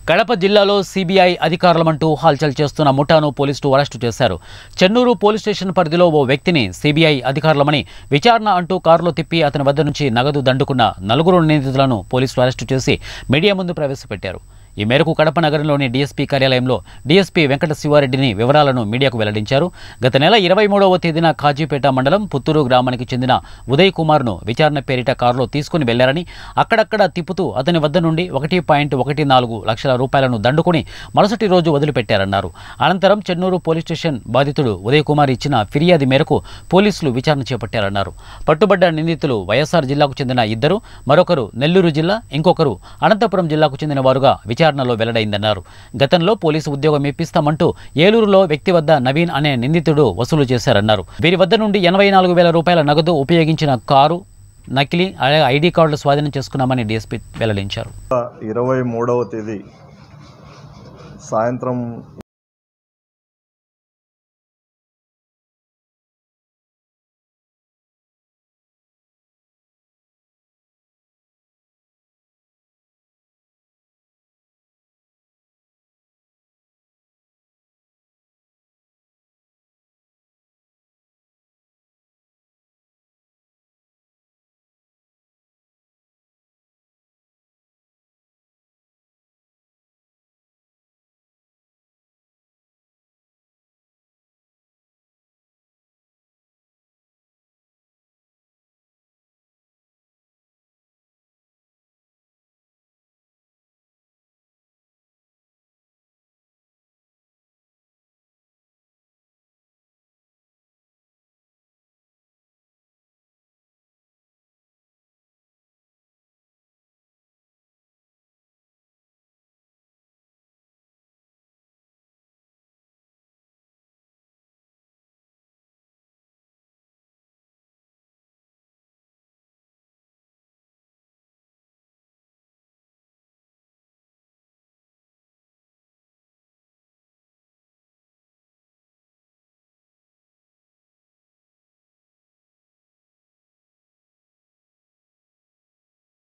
కడప జిల్లాలో సిబిఐ అధికారులమంటూ హల్చల్ చేస్తున్న ముఠాను పోలీసులు అరెస్టు చేశారు చెన్నూరు పోలీస్ స్టేషన్ పరిధిలో ఓ వ్యక్తిని సిబిఐ అధికారులమని విచారణ అంటూ కారులో తిప్పి అతని వద్ద నుంచి నగదు దండుకున్న నలుగురు నిందితులను పోలీసులు అరెస్టు చేసి మీడియా ముందు ప్రవేశపెట్టారు ఈ మేరకు కడప నగరంలోని డీఎస్పీ కార్యాలయంలో డీఎస్పీ వెంకట శివారెడ్డిని వివరాలను మీడియాకు వెల్లడించారు గత నెల ఇరవై మూడవ తేదీన కాజీపేట మండలం పుత్తూరు గ్రామానికి చెందిన ఉదయ్ కుమార్ను విచారణ పేరిట కారులో తీసుకుని వెళ్లారని అక్కడక్కడ తిప్పుతూ అతని వద్ద నుండి ఒకటి పాయింట్ ఒకటి నాలుగు లక్షల రూపాయలను దండుకుని మరుసటి రోజు వదిలిపెట్టారన్నారు అనంతరం చెన్నూరు పోలీస్ స్టేషన్ బాధితుడు ఉదయ్ కుమార్ ఇచ్చిన ఫిర్యాదు మేరకు పోలీసులు విచారణ చేపట్టారన్నారు పట్టుబడ్డ నిందితులు వైఎస్ఆర్ జిల్లాకు చెందిన ఇద్దరు మరొకరు నెల్లూరు జిల్లా ఇంకొకరు అనంతపురం జిల్లాకు చెందిన వారుగా విచారణలో వెల్లడైందన్నారు గతంలో పోలీసు ఉద్యోగం ఇప్పిస్తామంటూ ఏలూరులో వ్యక్తి వద్ద నవీన్ అనే నిందితుడు వసూలు చేశారన్నారు వీరి వద్ద నుండి ఎనభై నాలుగు వేల రూపాయల నగదు ఉపయోగించిన కారు నకిలీ అలాగే ఐడి కార్డులు స్వాధీనం చేసుకున్నామని డీఎస్పీ వెల్లడించారు ఇరవై మూడవ తేదీ సాయంత్రం